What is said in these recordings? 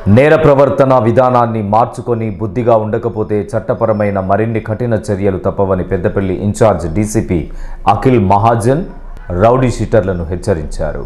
నేర ప్రవర్తన విధానాన్ని మార్చుకొని బుద్ధిగా ఉండకపోతే చట్టపరమైన మరిన్ని కఠిన చర్యలు తప్పవని Peddapalli in-charge DCP Akhil Mahajan rowdy షీటర్లను హెచ్చరించారు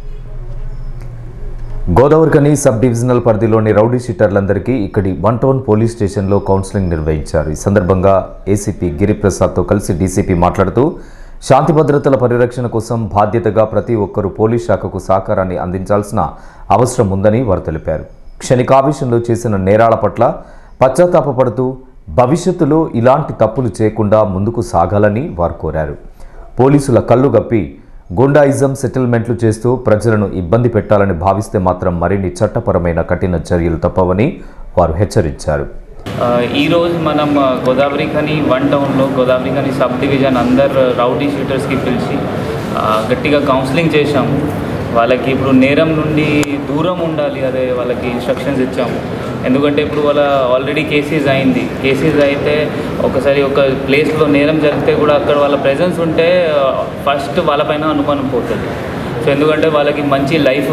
గోదావరికని సబ్ డివిజనల్ పరిధిలోని రౌడీ షీటర్లందరికీ ఇక్కడి వన్ టౌన్ పోలీస్ స్టేషన్లో కౌన్సిలింగ్ నిర్వహించారు ఈ సందర్భంగా ఏసీపీ గిరిప్రసాద్తో కలిసి డీసీపీ మాట్లాడుతూ శాంతి భద్రతల పరిరక్షణ కోసం బాధ్యతగా ప్రతి ఒక్కరూ పోలీస్ శాఖకు సహకారాన్ని అందించాల్సిన అవసరం ఉందని వారు తెలిపారు క్షణికావేశంలో చేసిన నేరాల పట్ల పశ్చాత్తాపపడుతూ భవిష్యత్తులో ఇలాంటి తప్పులు చేయకుండా ముందుకు సాగాలని వారు కోరారు పోలీసుల కళ్ళు గప్పి గుండాయిజం సెటిల్మెంట్లు చేస్తూ ప్రజలను ఇబ్బంది పెట్టాలని భావిస్తే మాత్రం మరిన్ని చట్టపరమైన కఠిన చర్యలు తప్పవని వారు హెచ్చరించారు ఆ, ఈరోజు మనం ఆ, గోదావరి ఖని వన్ టౌన్లో గోదావరి ఖని సబ్ డివిజన్ అందరు రౌడీ షూటర్స్కి పిలిచి ఆ, గట్టిగా కౌన్సిలింగ్ చేశాము వాళ్ళకి ఇప్పుడు నేరం నుండి దూరం ఉండాలి అదే వాళ్ళకి ఇన్స్ట్రక్షన్స్ ఇచ్చాము ఎందుకంటే ఇప్పుడు వాళ్ళ ఆల్రెడీ కేసెస్ అయింది కేసెస్ అయితే ఒకసారి ఒక ప్లేస్లో నేరం జరిగితే కూడా అక్కడ వాళ్ళ ప్రెజెన్స్ ఉంటే ఫస్ట్ వాళ్ళపైన అనుమానం పోతుంది సో ఎందుకంటే వాళ్ళకి మంచి లైఫ్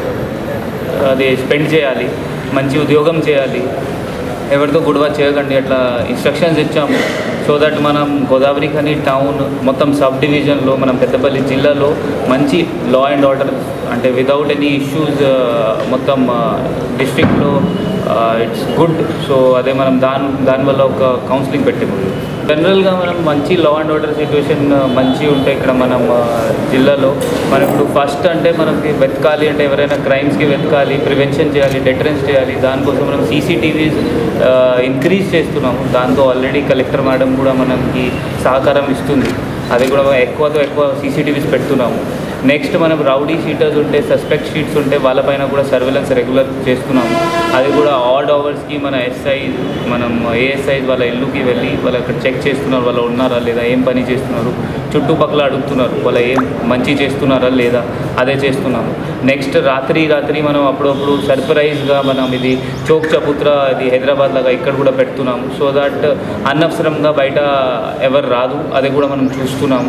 అది స్పెండ్ చేయాలి మంచి ఉద్యోగం చేయాలి ఎవరితో గొడవ చేయకండి అట్లా ఇన్స్ట్రక్షన్స్ ఇచ్చాము సో దట్ మనం గోదావరి ఖని టౌన్ మొత్తం సబ్ డివిజన్లో మనం పెద్దపల్లి జిల్లాలో మంచి లా అండ్ ఆర్డర్ అంటే వితౌట్ ఎనీ ఇష్యూస్ మొత్తం డిస్ట్రిక్ట్లో ఇట్స్ గుడ్ సో అదే మనం దాని దానివల్ల ఒక కౌన్సిలింగ్ పెట్టాము జనరల్గా మనం మంచి లా అండ్ ఆర్డర్ సిచ్యువేషన్ మంచి ఉంటే ఇక్కడ మనం ఆ, జిల్లాలో మనం ఇప్పుడు ఫస్ట్ అంటే మనకి వెతకాలి అంటే ఎవరైనా క్రైమ్స్కి వెతకాలి ప్రివెన్షన్ చేయాలి డెటరెన్స్ చేయాలి దానికోసం మనం సీసీటీవీస్ ఇంక్రీజ్ చేస్తున్నాము దాంతో ఆల్రెడీ కలెక్టర్ మేడం కూడా మనకి సహకారం ఇస్తుంది అది కూడా ఎక్కువతో ఎక్కువ సీసీటీవీస్ పెడుతున్నాము నెక్స్ట్ మనం రౌడీ షీటర్స్ ఉంటే సస్పెక్ట్ షీట్స్ ఉంటే వాళ్ళపైన కూడా సర్వేలెన్స్ రెగ్యులర్ చేస్తున్నాము అది కూడా ఆడ్ అవర్స్కి మన ఎస్ఐ మనం ఏఎస్ఐస్ వాళ్ళ ఇల్లుకి వెళ్ళి వాళ్ళు అక్కడ చెక్ చేస్తున్నారు వాళ్ళు ఉన్నారా లేదా ఏం పని చేస్తున్నారు చుట్టుపక్కల అడుగుతున్నారు వాళ్ళు ఏం మంచి చేస్తున్నారా లేదా అదే చేస్తున్నాము నెక్స్ట్ రాత్రి రాత్రి మనం అప్పుడప్పుడు సర్ప్రైజ్గా మనం ఇది చోక్ చపుత్ర ఇది హైదరాబాద్ లాగా ఇక్కడ కూడా పెడుతున్నాము సో దట్ అనవసరంగా బయట ఎవరు రాదు అది కూడా మనం చూస్తున్నాము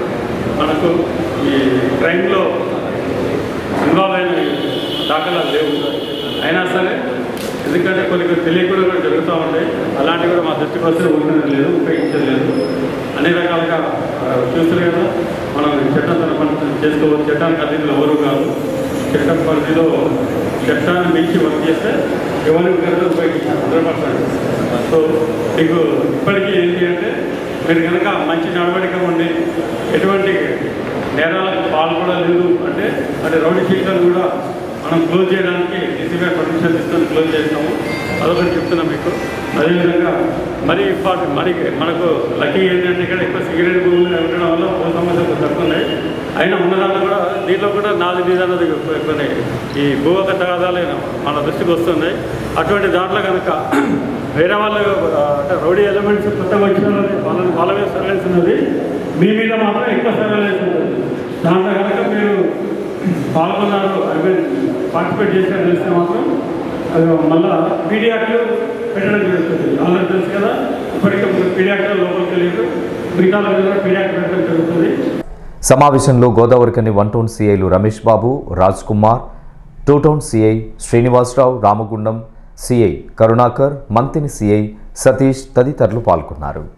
మనకు ఈ ట్రైన్లో ఇన్వాల్వ్ అయిన దాఖలాలు లేవు అయినా సరే ఎందుకంటే కొన్ని కొన్ని తెలియకుండా కూడా జరుగుతూ ఉంటాయి అలాంటివి కూడా మా దృష్టికి వస్తే ఊరికనే లేదు ఉపయోగించేది లేదు అన్ని రకాలుగా ఆ, చూస్తారు కదా మనం చట్టం తన పని చేసుకోవచ్చు చట్టానికి అతిథులు ఎవరు కాదు చట్టం పరిధిలో చట్టాన్ని మించి వర్క్ చేస్తే ఎవరికి కనుక ఉపయోగించాలి హండ్రెడ్ పర్సెంట్ సో మీకు ఇప్పటికీ ఏంటి అంటే మీరు కనుక మంచి నడవడిక ఉండి ఎటువంటి నేరాలకు పాల్పడలేదు అంటే అంటే రౌడీ షీట్లను కూడా మనం క్లోజ్ చేయడానికి డీసీబీ పర్మిషన్ తీసుకొని క్లోజ్ చేస్తాము అదొకటి చెప్తున్నాం మీకు అదేవిధంగా మరి ఇంపార్టెంట్ మరి మనకు లక్కీ ఏంటంటే ఇక్కడ ఎక్కువ సిగరెట్ భూములు ఉండడం వల్ల భూ సమస్యలు తక్కువ ఉన్నాయి అయినా ఉన్నదాన్ని కూడా దీంట్లో కూడా నాలుగు నిదానాలు కొన్ని ఈ భూవక తగాదాలు మన దృష్టికి వస్తున్నాయి అటువంటి దాంట్లో కనుక వేరే వాళ్ళు ఆ, అంటే రౌడీ ఎలిమెంట్స్ కొత్తగా వచ్చిన వాళ్ళని వాళ్ళని వాళ్ళ మీద సర్వేలెన్స్ ఉన్నది మీ మీద మాత్రం ఎక్కువ సర్వేలెన్స్ ఉంటుంది దాంట్లో కనుక మీరు పాల్గొన్నారు ఐ మీన్ పార్టిసిపేట్ చేసినారు తెలిస్తే మాత్రం అది మళ్ళా పీడియాక్లు పెట్టడం జరుగుతుంది ఆల్రెడీ తెలుసు కదా ఇప్పటికే పీడియాక్లు లోపలికి వెళ్ళారు మిగతా కూడా పీడియాక్ పెట్టడం జరుగుతుంది సమావేశంలో గోదావరికని వన్ టౌన్ సిఐలు Ramesh Babu Raj Kumar two town CI Srinivasarao Ramagundam CI Karunakar Manthini CI Satish తదితరులు పాల్గొన్నారు